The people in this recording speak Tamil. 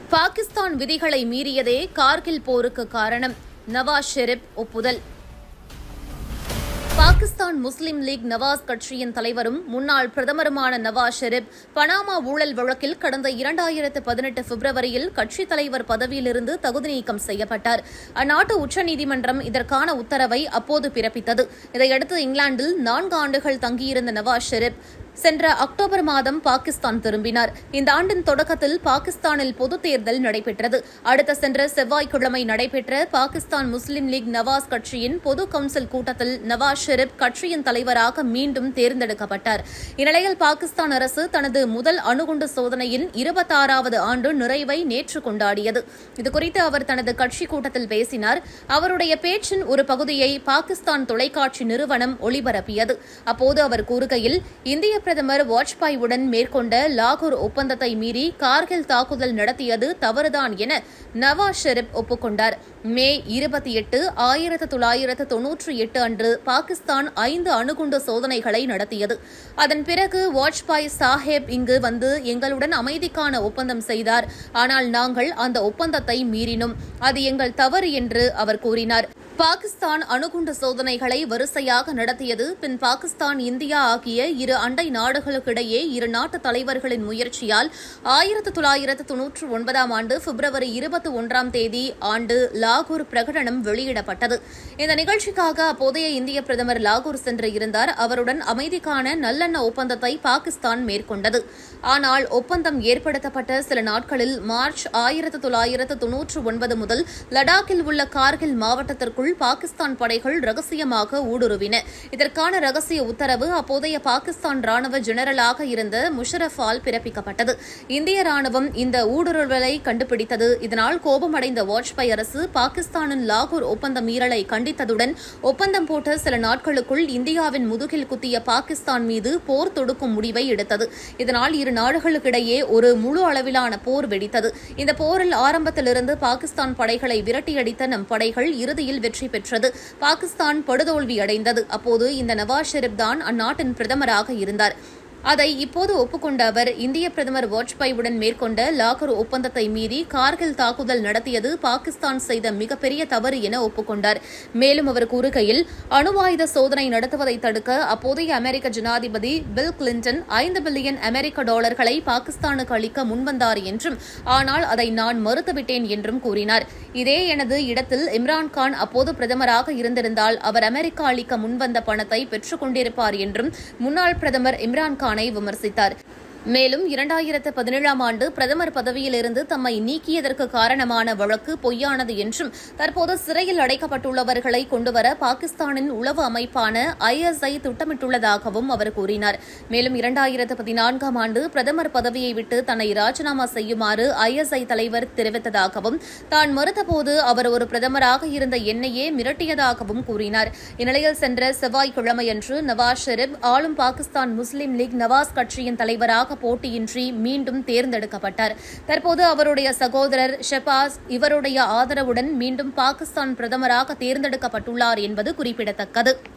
பாகிஸ்தான் விதிகளை மீறியதே கார்கில் போருக்கு காரணம் நவாஸ் ஷெரீப் ஒப்புதல் பாகிஸ்தான் முஸ்லிம் லீக் நவாஸ் கட்சியின் தலைவரும் முன்னாள் பிரதமருமான நவாஸ் ஷெரீப் பனாமா ஊழல் வழக்கில் கடந்த இரண்டாயிரத்து பதினெட்டு பிப்ரவரியில் கட்சித் தலைவர் பதவியிலிருந்து தகுதி நீக்கம் செய்யப்பட்டார் அந்நாட்டு உச்சநீதிமன்றம் இதற்கான உத்தரவை அப்போது பிறப்பித்தது இதையடுத்து இங்கிலாந்தில் நான்கு ஆண்டுகள் தங்கியிருந்த நவாஸ் ஷெரீப் சென்ற அக்டோபர் மாதம் பாகிஸ்தான் திரும்பினார் இந்த ஆண்டின் தொடக்கத்தில் பாகிஸ்தானில் பொதுத் தேர்தல் நடைபெற்றது அடுத்த சென்ற செவ்வாய்க்கிழமை நடைபெற்ற பாகிஸ்தான் முஸ்லிம் லீக் நவாஸ் கட்சியின் பொது கவுன்சில் கூட்டத்தில் நவாஸ் ஷெரீப் கட்சியின் தலைவராக மீண்டும் தேர்ந்தெடுக்கப்பட்டார் இந்நிலையில் பாகிஸ்தான் அரசு தனது முதல் அணுகுண்டு சோதனையின் இருபத்தாறாவது ஆண்டு நிறைவை நேற்று கொண்டாடியது இதுகுறித்து அவர் தனது கட்சி கூட்டத்தில் பேசினார் அவருடைய பேச்சின் ஒரு பகுதியை பாகிஸ்தான் தொலைக்காட்சி நிறுவனம் ஒளிபரப்பியது அப்போது அவர் கூறுகையில் இந்திய பிரதமர் வாஜ்பாயுடன் மேற்கொண்ட லாகூர் ஒப்பந்தத்தை மீறி கார்கில் தாக்குதல் நடத்தியது தவறுதான் என நவாஸ் ஷெரீப் ஒப்புக்கொண்டார் மே இருபத்தி எட்டு ஆயிரத்து தொள்ளாயிரத்து தொன்னூற்றி எட்டு அன்று பாகிஸ்தான் ஐந்து அணுகுண்டு சோதனைகளை நடத்தியது அதன் பிறகு வாஜ்பாய் சாஹேப் இங்கு வந்து எங்களுடன் அமைதிக்கான ஒப்பந்தம் செய்தார் ஆனால் நாங்கள் அந்த ஒப்பந்தத்தை மீறினோம் அது எங்கள் தவறு என்று அவர் கூறினார் பாகிஸ்தான் அணுகுண்டு சோதனைகளை வரிசையாக நடத்தியது பின் பாகிஸ்தான் இந்தியா ஆகிய இரு அண்டை நாடுகளுக்கிடையே இரு நாட்டு தலைவர்களின் முயற்சியால் ஆயிரத்து தொள்ளாயிரத்து தொன்னூற்று ஒன்பதாம் ஆண்டு பிப்ரவரி இருபத்தி ஒன்றாம் தேதி ஆண்டு லாகூர் பிரகடனம் வெளியிடப்பட்டது இந்த நிகழ்ச்சிக்காக அப்போதைய இந்திய பிரதமர் லாகூர் சென்று இருந்தார் அவருடன் அமைதிக்கான நல்லெண்ண ஒப்பந்தத்தை பாகிஸ்தான் மேற்கொண்டது ஆனால் ஒப்பந்தம் ஏற்படுத்தப்பட்ட சில நாட்களில் மார்ச் ஆயிரத்து தொள்ளாயிரத்து தொன்னூற்று ஒன்பது முதல் லடாக்கில் உள்ள கார்கில் மாவட்டத்திற்குள் பாகிஸ்தான் படைகள் ரகசியமாக ஊடுருவின இதற்கான ரகசிய உத்தரவு அப்போதைய பாகிஸ்தான் ராணுவ ஜெனரலாக இருந்த முஷரஃபால் பிறப்பிக்கப்பட்டது இந்திய ராணுவம் இந்த ஊடுருவலை கண்டுபிடித்தது இதனால் கோபமடைந்த வாஜ்பாய் அரசு பாகிஸ்தானின் லாகூர் ஒப்பந்த மீறலை கண்டித்ததுடன் ஒப்பந்தம் போட்ட சில நாட்களுக்குள் இந்தியாவின் முதுகில் குத்திய பாகிஸ்தான் மீது போர் தொடுக்கும் முடிவை எடுத்தது இதனால் இரு நாடுகளுக்கிடையே ஒரு முழு அளவிலான போர் வெடித்தது இந்த போரில் ஆரம்பத்திலிருந்து பாகிஸ்தான் படைகளை விரட்டியடித்த நம் படைகள் இறுதியில் வெற்றி பெற்றது பாகிஸ்தான் படுதோல்வி அடைந்தது அப்போது இந்த நவாஸ் ஷெரீப் தான் அந்நாட்டின் பிரதமராக இருந்தார் அதை இப்போது ஒப்புக்கொண்ட அவர் இந்திய பிரதமர் வாஜ்பாயுடன் மேற்கொண்ட லாகூர் ஒப்பந்தத்தை மீறி கார்கில் தாக்குதல் நடத்தியது பாகிஸ்தான் செய்த மிகப்பெரிய தவறு என ஒப்புக்கொண்டார் மேலும் அவர் கூறுகையில் அணு ஆயுத சோதனை நடத்துவதை தடுக்க அப்போதைய அமெரிக்க ஜனாதிபதி பில் கிளின்டன் ஐந்து பில்லியன் அமெரிக்க டாலர்களை பாகிஸ்தானுக்கு அளிக்க முன்வந்தார் என்றும் ஆனால் அதை நான் மறுத்துவிட்டேன் என்றும் கூறினார் இதே எனது இடத்தில் இம்ரான்கான் அப்போது பிரதமராக இருந்திருந்தால் அவர் அமெரிக்கா அளிக்க முன்வந்த பணத்தை பெற்றுக் கொண்டிருப்பார் என்றும் முன்னாள் பிரதமர் இம்ரான்கான் கானை விமர்சித்தார் மேலும் இரண்டாயிரத்து பதினேழாம் ஆண்டு பிரதமர் பதவியிலிருந்து தம்மை நீக்கியதற்கு காரணமான வழக்கு பொய்யானது என்றும் தற்போது சிறையில் அடைக்கப்பட்டுள்ளவர்களை கொண்டுவர பாகிஸ்தானின் உளவு அமைப்பான ஐஎஸ்ஐ திட்டமிட்டுள்ளதாகவும் அவர் கூறினார் மேலும் இரண்டாயிரத்து பதினான்காம் ஆண்டு பிரதமர் பதவியை விட்டு தன்னை ராஜினாமா செய்யுமாறு ஐஎஸ்ஐ தலைவர் தெரிவித்ததாகவும் தான் மறுத்தபோது அவர் ஒரு பிரதமராக இருந்த என்னையே மிரட்டியதாகவும் கூறினார் இந்நிலையில் சென்ற செவ்வாய்க்கிழமையன்று நவாஸ் ஷெரீப் ஆளும் பாகிஸ்தான் முஸ்லிம் லீக் நவாஸ் கட்சியின் தலைவராக போட்டியின்றி மீண்டும் தேர்ந்தெடுக்கப்பட்டார் தற்போது அவருடைய சகோதரர் ஷெபாஸ் இவருடைய ஆதரவுடன் மீண்டும் பாகிஸ்தான் பிரதமராக தேர்ந்தெடுக்கப்பட்டுள்ளார் என்பது குறிப்பிடத்தக்கது